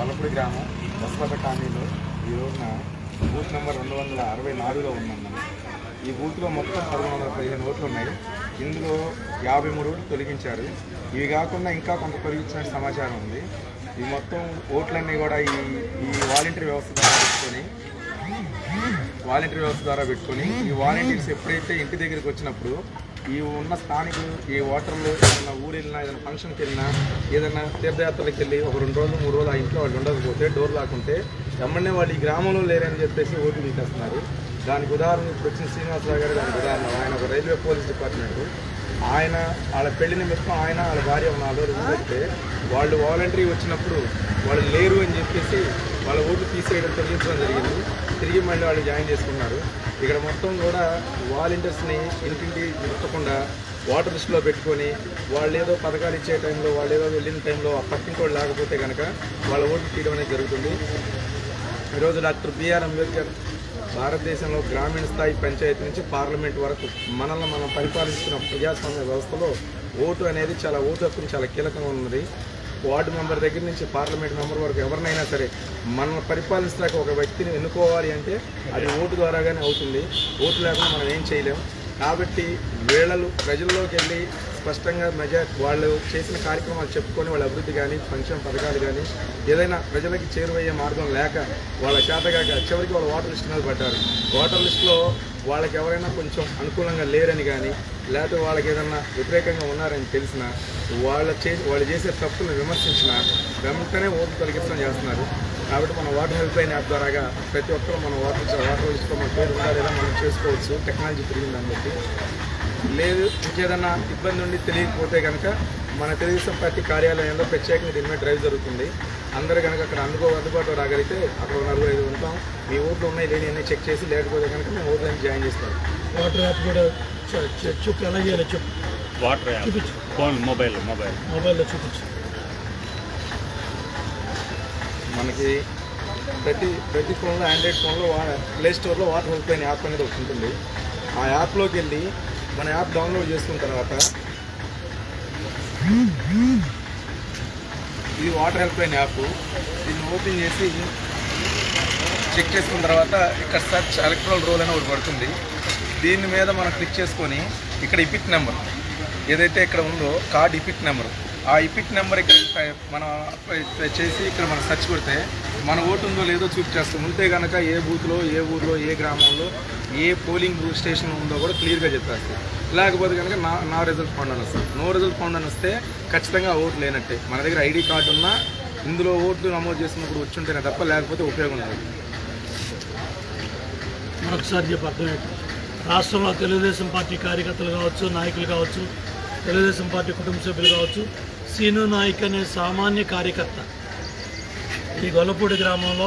గొల్లపూడి గ్రామం బస్వత కాలనీలో ఈ రోజున బూత్ నెంబర్ రెండు వందల అరవై నాలుగులో ఉన్నాం మనం ఈ బూత్లో మొత్తం పదకొండు వందల పదిహేను ఓట్లు ఉన్నాయి ఇందులో యాభై మూడు ఓట్లు తొలగించారు ఇవి కాకుండా ఇంకా కొంత తొలగించిన సమాచారం ఉంది ఈ మొత్తం ఓట్లన్నీ కూడా ఈ ఈ వాలంటీర్ వ్యవస్థ ద్వారా పెట్టుకొని వాలంటీర్ వ్యవస్థ ద్వారా పెట్టుకొని ఈ వాలంటీర్స్ ఎప్పుడైతే ఇంటి దగ్గరికి వచ్చినప్పుడు ఈ ఉన్న స్థానికులు ఈ ఓటర్లు ఏదైనా ఊరు వెళ్ళినా ఏదైనా ఫంక్షన్కి వెళ్ళినా ఏదైనా తీర్థయాత్రలకు వెళ్ళి ఒక రెండు రోజులు మూడు రోజులు ఆ ఇంట్లో వాళ్ళు ఉండకపోతే డోర్ లాకుంటే వెంబడే వాళ్ళు ఈ గ్రామంలో లేరని చెప్పేసి ఓట్లు తీసేస్తున్నారు దానికి ఉదాహరణ ఇప్పుడు వచ్చిన శ్రీనివాసరావు గారు దానికి ఉదాహరణ ఆయన ఒక రైల్వే పోలీస్ డిపార్ట్మెంట్ ఆయన వాళ్ళ పెళ్లి నిమిత్తం ఆయన వాళ్ళ భార్య ఒక నాలుగు రోజులు ఉంటే వాళ్ళు వాలంటరీ వచ్చినప్పుడు వాళ్ళు లేరు అని చెప్పేసి వాళ్ళ ఓట్లు తీసేయడం తొలగించడం జరిగింది తిరిగి మళ్ళీ వాళ్ళు జాయిన్ చేసుకున్నారు ఇక్కడ మొత్తం కూడా వాలంటీర్స్ని ఇంటింటి తిప్పకుండా వాటర్ లిస్ట్లో పెట్టుకొని వాళ్ళు ఏదో పథకాలు ఇచ్చే టైంలో వాళ్ళు ఏదో వెళ్ళిన టైంలో ఆ పక్కింటి వాళ్ళు లేకపోతే కనుక వాళ్ళ ఓట్లు తీయడం అనేది జరుగుతుంది ఈరోజు డాక్టర్ బిఆర్ అంబేద్కర్ భారతదేశంలో గ్రామీణ స్థాయి పంచాయతీ నుంచి పార్లమెంట్ వరకు మనల్ని మనం పరిపాలిస్తున్న ప్రజాస్వామ్య వ్యవస్థలో ఓటు అనేది చాలా ఓటు హక్కును చాలా కీలకంగా ఉన్నది వార్డు మెంబర్ దగ్గర నుంచి పార్లమెంట్ మెంబర్ వరకు ఎవరినైనా సరే మనల్ని పరిపాలించడానికి ఒక వ్యక్తిని ఎన్నుకోవాలి అంటే అది ఓటు ద్వారాగానే అవుతుంది ఓటు లేకుండా మనం ఏం చేయలేం కాబట్టి వీళ్ళలు ప్రజల్లోకి వెళ్ళి స్పష్టంగా మెజా వాళ్ళు చేసిన కార్యక్రమాలు చెప్పుకొని వాళ్ళ అభివృద్ధి కానీ సంక్షేమ పథకాలు కానీ ఏదైనా ప్రజలకి చేరువయ్యే మార్గం లేక వాళ్ళ చేతగాక చివరికి వాళ్ళ వాటర్ లిస్ట్ మీద పడ్డారు వాటర్ లిస్ట్లో వాళ్ళకి ఎవరైనా కొంచెం అనుకూలంగా లేరని కానీ లేకపోతే వాళ్ళకి ఏదైనా వ్యతిరేకంగా ఉన్నారని తెలిసిన వాళ్ళ చే వాళ్ళు చేసే తప్పులను విమర్శించిన వెంటనే ఓట్లు తొలగించడం చేస్తున్నారు కాబట్టి మన వాటర్ హెల్ప్ లైన్ యాప్ ద్వారాగా ప్రతి ఒక్కరు మన వాటర్ వాటర్ లిస్ట్లో మన పేరు ఉందా లేదా మనం చేసుకోవచ్చు టెక్నాలజీ పెరిగిందని బట్టి లేదు ఇంకేదన్నా ఇబ్బంది ఉండి తెలియకపోతే కనుక మన తెలుగుదేశం పార్టీ కార్యాలయంలో ప్రత్యేకంగా దీని మీద డ్రైవ్ జరుగుతుంది అందరూ కనుక అక్కడ అందుకో అందుబాటులో రాగలిగితే అక్కడ ఒక నలుగురు ఐదు ఉంటాం మీ ఓట్లు ఉన్నాయి లేని అన్నీ చెక్ చేసి లేకపోతే కనుక మేము ఓట్లు జాయిన్ చేస్తాం వాటర్ యాప్ కూడా చ- చ- చెప్పు ఎలా చేయాలో చెప్పు వాటర్ యాప్ చూపించు ఫోన్ మొబైల్ మొబైల్ మొబైల్లో చూపించు మనకి ప్రతి ప్రతి ఫోన్లో ఆండ్రాయిడ్ ఫోన్లో ప్లే స్టోర్లో వాటర్ హెల్ప్ లైన్ యాప్ అనేది ఒకటి ఉంటుంది ఆ యాప్లోకి వెళ్ళి మన యాప్ డౌన్లోడ్ చేసుకున్న తర్వాత ఇది వాటర్ హెల్ప్ లైన్ యాప్ దీన్ని ఓపెన్ చేసి చెక్ చేసుకున్న తర్వాత ఇక్కడ సర్చ్ ఎలక్ట్రల్ రోల్ అని ఒకటి పడుతుంది దీని మీద మనం క్లిక్ చేసుకొని ఇక్కడ ఇపిక్ నెంబర్ ఏదైతే ఇక్కడ ఉందో కార్డ్ ఇపిక్ నెంబర్ ఆ ఇపిక్ నెంబర్ ఇక్కడ పై- మనం పై- చేసి ఇక్కడ మనం సెర్చ్ కొడితే మన ఓటు ఉందో లేదో చూపించేస్తాం ఉంటే కనుక ఏ బూత్లో ఏ ఊర్లో ఏ గ్రామంలో ఏ పోలింగ్ బూత్ స్టేషన్ ఉందో కూడా క్లియర్గా చెప్పేస్తాం లేకపోతే కనుక నా నా రిజల్ట్ ఫౌండ్ అని వస్తుంది నో రిజల్ట్ ఫౌండ్ అని వస్తే ఖచ్చితంగా ఓటు లేనట్టే మన దగ్గర ఐడి కార్డు ఉన్నా ఇందులో ఓట్లు నమోదు చేసినప్పుడు వచ్చి ఉంటేనే తప్ప లేకపోతే ఉపయోగం లేదు మరొకసారి చెప్పి అర్థమయ్యేది రాష్ట్రంలో తెలుగుదేశం పార్టీ కార్యకర్తలు కావచ్చు నాయకులు కావచ్చు తెలుగుదేశం పార్టీ కుటుంబ సభ్యులు కావచ్చు సీను నాయక్ అనే సామాన్య కార్యకర్త ఈ గొల్లపూడి గ్రామంలో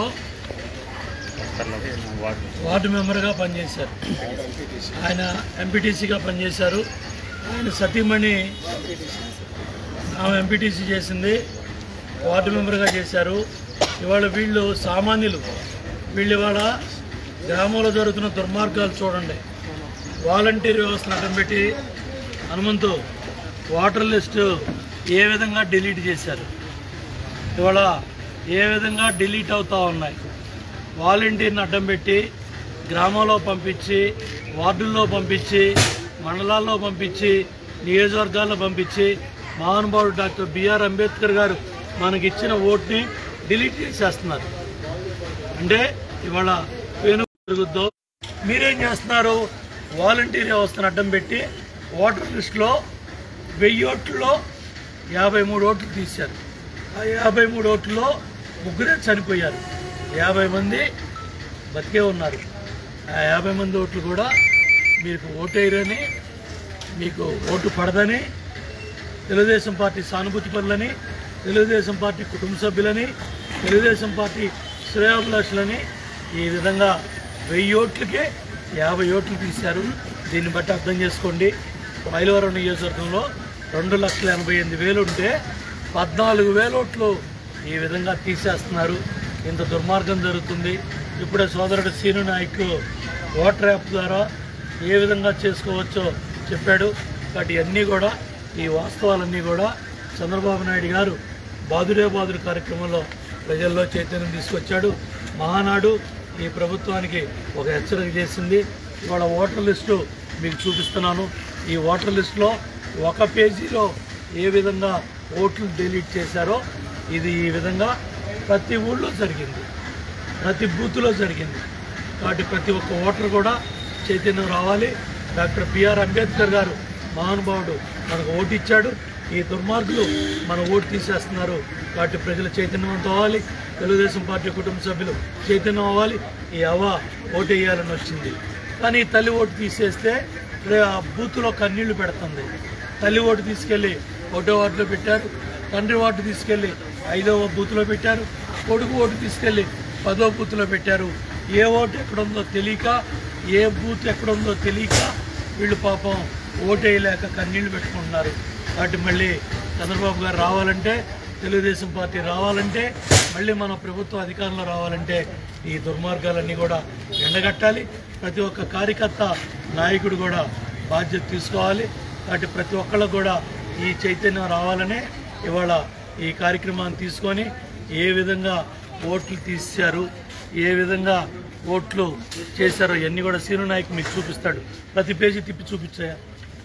వాటర్ వార్డు మెంబర్గా పనిచేశారు ఆయన ఎంపీటీసీగా పనిచేశారు ఆయన సతీమణి ఆమె ఎంపీటీసీ చేసింది వార్డు మెంబర్గా చేశారు ఇవాళ వీళ్ళు సామాన్యులు వీళ్ళు ఇవాళ గ్రామంలో జరుగుతున్న దుర్మార్గాలు చూడండి వాలంటీర్ వ్యవస్థను అడ్డం పెట్టి హనుమంతు వాటర్ లిస్టు ఏ విధంగా డిలీట్ చేశారు ఇవాళ ఏ విధంగా డిలీట్ అవుతూ ఉన్నాయి వాలంటీర్ని అడ్డం పెట్టి గ్రామంలో పంపించి వార్డుల్లో పంపించి మండలాల్లో పంపించి నియోజకవర్గాల్లో పంపించి మహానుభావుడు డాక్టర్ బిఆర్ అంబేద్కర్ గారు మనకి ఇచ్చిన ఓట్ని డిలీట్ చేసేస్తున్నారు అంటే ఇవాళ వేణు జరుగుద్దో మీరేం చేస్తున్నారు వాలంటీర్ వ్యవస్థను అడ్డం పెట్టి ఓటర్ లిస్టులో వెయ్యి ఓట్లలో యాభై మూడు ఓట్లు తీశారు ఆ యాభై మూడు ఓట్లలో ముగ్గురే చనిపోయారు యాభై మంది బతికే ఉన్నారు ఆ యాభై మంది ఓట్లు కూడా మీకు ఓటేయరని మీకు ఓటు పడదని తెలుగుదేశం పార్టీ సానుభూతి పనులని తెలుగుదేశం పార్టీ కుటుంబ సభ్యులని తెలుగుదేశం పార్టీ శ్రేయాభిలాషులని ఈ విధంగా వెయ్యి ఓట్లకే యాభై ఓట్లు తీశారు దీన్ని బట్టి అర్థం చేసుకోండి మైలవరం నియోజకవర్గంలో రెండు లక్షల ఎనభై ఎనిమిది వేలు ఉంటే పద్నాలుగు వేల ఓట్లు ఈ విధంగా తీసేస్తున్నారు ఇంత దుర్మార్గం జరుగుతుంది ఇప్పుడే సోదరుడు సీను నాయక్ ఓటర్ యాప్ ద్వారా ఏ విధంగా చేసుకోవచ్చో చెప్పాడు కాబట్టి ఇవన్నీ కూడా ఈ వాస్తవాలన్నీ కూడా చంద్రబాబు నాయుడు గారు బాదుడే బాదుడు కార్యక్రమంలో ప్రజల్లో చైతన్యం తీసుకొచ్చాడు మహానాడు ఈ ప్రభుత్వానికి ఒక హెచ్చరిక చేసింది ఇవాళ ఓటర్ లిస్టు మీకు చూపిస్తున్నాను ఈ ఓటర్ లిస్టులో ఒక పేజీలో ఏ విధంగా ఓట్లు డిలీట్ చేశారో ఇది ఈ విధంగా ప్రతి ఊళ్ళో జరిగింది ప్రతి బూత్లో జరిగింది కాబట్టి ప్రతి ఒక్క ఓటర్ కూడా చైతన్యం రావాలి డాక్టర్ బిఆర్ అంబేద్కర్ గారు మహానుభావుడు మనకు ఓటు ఇచ్చాడు ఈ దుర్మార్గులు మన ఓటు తీసేస్తున్నారు కాబట్టి ప్రజలు చైతన్యవంతం అవ్వాలి తెలుగుదేశం పార్టీ కుటుంబ సభ్యులు చైతన్యం అవ్వాలి ఈ అవ్వ ఓటు వేయాలని వచ్చింది కానీ ఈ తల్లి ఓటు తీసేస్తే రే- ఆ బూత్లో కన్నీళ్లు పెడుతుంది తల్లి ఓటు తీసుకెళ్ళి ఒకటో వార్డులో పెట్టారు తండ్రి ఓటు తీసుకెళ్ళి ఐదవ బూత్లో పెట్టారు కొడుకు ఓటు తీసుకెళ్ళి పదో బూత్లో పెట్టారు ఏ ఓటు ఎక్కడుందో తెలియక ఏ బూత్ ఎక్కడుందో తెలియక వీళ్ళు పాపం ఓటేయలేక కన్నీళ్లు పెట్టుకుంటున్నారు కాబట్టి మళ్ళీ చంద్రబాబు గారు రావాలంటే తెలుగుదేశం పార్టీ రావాలంటే మళ్ళీ మన ప్రభుత్వ అధికారంలో రావాలంటే ఈ దుర్మార్గాలన్నీ కూడా ఎండగట్టాలి ప్రతి ఒక్క కార్యకర్త నాయకుడు కూడా బాధ్యత తీసుకోవాలి కాబట్టి ప్రతి ఒక్కళ్ళకు కూడా ఈ చైతన్యం రావాలనే ఇవాళ ఈ కార్యక్రమాన్ని తీసుకొని ఏ విధంగా ఓట్లు తీశారు ఏ విధంగా ఓట్లు చేశారో ఇవన్నీ కూడా సీను నాయక్ మీకు చూపిస్తాడు ప్రతి పేజీ తిప్పి చూపించాయా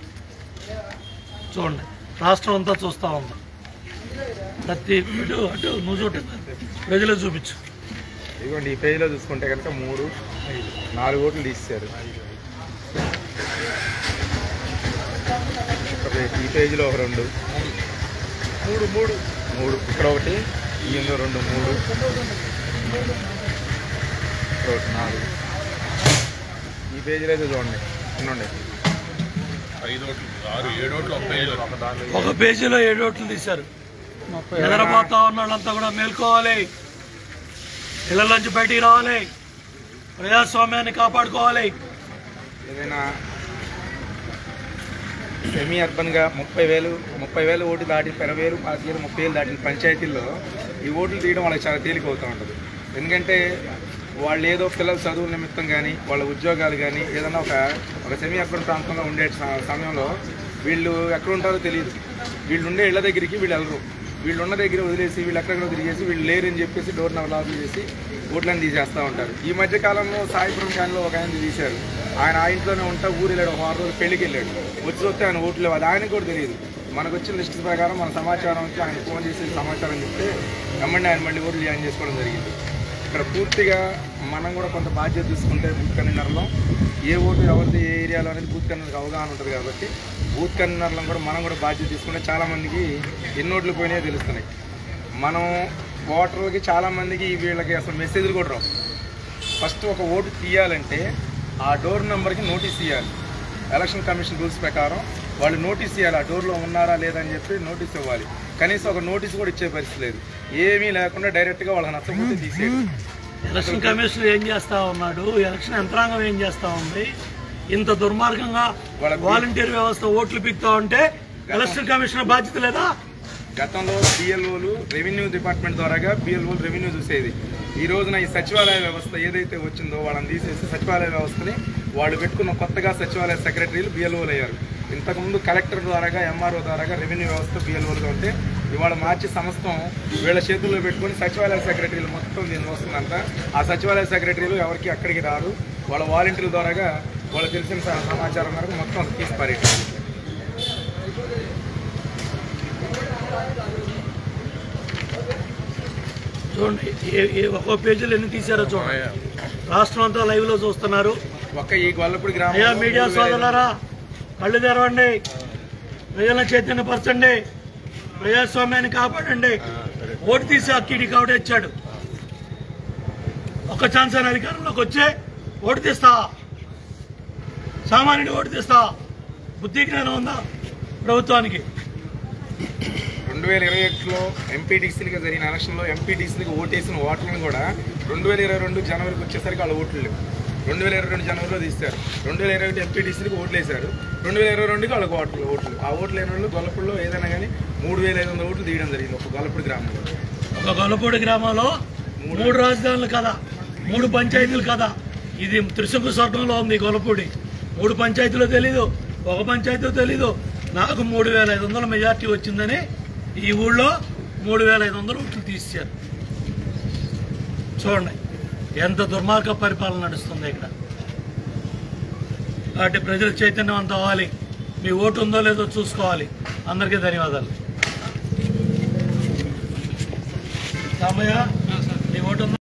చూడండి రాష్ట్రం అంతా చూస్తూ ఉంది ప్రతి ఇటు అటు నువ్వు చూడ ప్రజలు చూపించు ఇదిగోండి ఈ పేజీలో చూసుకుంటే కనుక మూడు నాలుగు ఓట్లు తీశారు ఒక పే- ఈ పేజీలో ఒక రెండు మూడు మూడు మూడు ఇక్కడ ఒకటి ఈ ఇందులో రెండు మూడు ఇక్కడ ఒకటి నాలుగు ఈ పేజీలో అయితే చూడండి ఎన్నుండే ఒక పేజీలో ఏడు ఓట్లు తీశారు నిద్రపోతా ఉన్న వాళ్ళంతా కూడా మేల్కోవాలి ఇళ్లలోంచి బయటికి రావాలి ప్రజాస్వామ్యాన్ని కాపాడుకోవాలి ఏదైనా సెమీ అర్బన్గా ముప్పై వేలు ముప్పై వేలు ఓటు దాటి ఇరవై వేలు పాతిక వేలు ముప్పై వేలు దాటిన పంచాయతీల్లో ఈ ఓట్లు తీయడం వాళ్ళకి చాలా తేలిక అవుతూ ఉంటుంది ఎందుకంటే వాళ్ళు ఏదో పిల్లల చదువుల నిమిత్తం కానీ వాళ్ళ ఉద్యోగాలు కానీ ఏదైనా ఒక ఒక సెమీ అర్బన్ ప్రాంతంలో ఉండే స- సమయంలో వీళ్ళు ఎక్కడ ఉంటారో తెలియదు వీళ్ళు ఉండే ఇళ్ళ దగ్గరికి వీళ్ళు వెళ్ళరు వీళ్ళు ఉన్న దగ్గర వదిలేసి వీళ్ళు ఎక్కడెక్కడ తిరిగేసి వీళ్ళు లేరని చెప్పేసి డోర్ నవలాలు చేసి ఓట్లను తీసేస్తూ ఉంటారు ఈ మధ్య కాలంలో సాయిపురం కాలంలో ఒక ఆయన తీశారు ఆయన ఆ ఇంట్లోనే ఉంటా ఊరు వెళ్ళాడు ఒక ఆరు రోజులు పెళ్లికి వెళ్ళాడు వచ్చి వస్తే ఆయన ఓట్లు లేవు అది ఆయనకు కూడా తెలియదు మనకు వచ్చిన లిస్ట్ ప్రకారం మన సమాచారం వచ్చి ఆయన ఫోన్ చేసి సమాచారం చెప్తే వెంబడి ఆయన మళ్ళీ ఓట్లు జాయిన్ చేసుకోవడం జరిగింది ఇక్కడ పూర్తిగా మనం కూడా కొంత బాధ్యత తీసుకుంటే బూత్ కన్వీనర్లో ఏ ఓటు ఎవరిది ఏ ఏరియాలో అనేది బూత్ కన్వీనర్కి అవగాహన ఉంటుంది కాబట్టి బూత్ కన్వీనర్లను కూడా మనం కూడా బాధ్యత తీసుకుంటే చాలామందికి ఎన్ని ఓట్లు పోయినాయో తెలుస్తున్నాయి మనం ఓటర్లకి చాలామందికి వీళ్ళకి అసలు మెసేజ్లు కూడా రావు ఫస్ట్ ఒక ఓటు తీయాలంటే ఆ డోర్ నెంబర్కి నోటీస్ ఇవ్వాలి ఎలక్షన్ కమిషన్ రూల్స్ ప్రకారం వాళ్ళు నోటీస్ ఇవ్వాలి ఆ డోర్లో ఉన్నారా లేదా అని చెప్పి నోటీస్ ఇవ్వాలి కనీసం ఒక నోటీస్ కూడా ఇచ్చే పరిస్థితి లేదు ఏమీ లేకుండా డైరెక్ట్గా వాళ్ళకి నచ్చకపోతే తీసేయడం ఎలక్షన్ కమిషనర్ ఏం చేస్తా ఉన్నాడు ఎలక్షన్ యంత్రాంగం ఏం చేస్తా ఉంది ఇంత దుర్మార్గంగా వాళ్ళ వాలంటీర్ వ్యవస్థ ఓట్లు పిక్తా ఉంటే ఎలక్షన్ కమిషనర్ బాధ్యత లేదా గతంలో బిఎల్ఓలు రెవెన్యూ డిపార్ట్మెంట్ ద్వారాగా బిఎల్ఓలు రెవెన్యూ చూసేది ఈ రోజున ఈ సచివాలయ వ్యవస్థ ఏదైతే వచ్చిందో వాళ్ళని తీసేసి సచివాలయ వ్యవస్థని వాళ్ళు పెట్టుకున్న కొత్తగా సచివాలయ సెక్రటరీలు బిఎల్ఓలు అయ్యారు ఇంతకుముందు కలెక్టర్ ద్వారాగా ఎంఆర్ఓ ద్వారాగా రెవెన్యూ వ్యవస్థ బిఎల్ఓలుగా ఉంటే ఇవాళ మార్చి సమస్తం వీళ్ళ చేతుల్లో పెట్టుకొని సచివాలయ సెక్రటరీలు మొత్తం దీన్ని వస్తుందంట ఆ సచివాలయ సెక్రటరీలు ఎవరికి అక్కడికి రారు వాళ్ళ వాలంటీర్ల ద్వారాగా వాళ్ళకి తెలిసిన స- సమాచారం మేరకు మొత్తం తీసి పారేయటం చూడండి ఏ ఏ ఒక్కో పేజీలు ఎన్ని తీశారో చూడండి రాష్ట్రం అంతా లైవ్ లో చూస్తున్నారు ఒక్క ఈ గొల్లపూడి అయ్యా గ్రామం మీడియా సోదరులారా కళ్ళు తెరవండి ప్రజలను చైతన్యపరచండి ప్రజాస్వామ్యాన్ని కాపాడండి ఓటు తీసి అక్కిడి కాబట్టి ఇచ్చాడు ఒక్క ఛాన్స్ అని అధికారంలోకి వచ్చే ఓటు తీస్తా సామాన్యుడు ఓటు తీస్తా బుద్ధి జ్ఞానం ఉందా ప్రభుత్వానికి రెండు వేల ఇరవై ఒకటిలో ఎంపీటీసీలుగా జరిగిన ఎలక్షన్లో ఎంపీటీసీలకు ఓటేసిన ఓట్లను కూడా రెండు వేల ఇరవై రెండు జనవరికి వచ్చేసరికి వాళ్ళ ఓట్లు లేవు రెండు వేల ఇరవై రెండు జనవరిలో తీస్తారు రెండు వేల ఇరవై ఒకటి ఎంపీటీసీలకు ఓట్లు వేశారు రెండు వేల ఇరవై రెండుకి వాళ్ళకి ఓట్లు ఓట్లు ఆ ఓట్లు లేని వాళ్ళు గొల్లపూడిలో ఏదైనా కానీ మూడు వేల ఐదు వందల ఓట్లు తీయడం జరిగింది ఒక గొల్లపూడి గ్రామంలో ఒక గొల్లపూడి గ్రామంలో మూడు రాజధానులు కదా మూడు పంచాయతీలు కదా ఇది త్రిశంకు స్వర్గంలో ఉంది ఈ గొల్లపూడి మూడు పంచాయతీలు తెలీదు ఒక పంచాయతీ తెలీదు నాకు మూడు వేల ఐదు వందల మెజార్టీ వచ్చిందని ఈ ఊళ్ళో మూడు వేల ఐదు వందలు ఓట్లు తీశారు చూడండి ఎంత దుర్మార్గ పరిపాలన నడుస్తుంది ఇక్కడ కాబట్టి ప్రజలకు చైతన్యవంతం అవ్వాలి మీ ఓటు ఉందో లేదో చూసుకోవాలి అందరికీ ధన్యవాదాలు రామయ్య నీ ఓటు ఉందా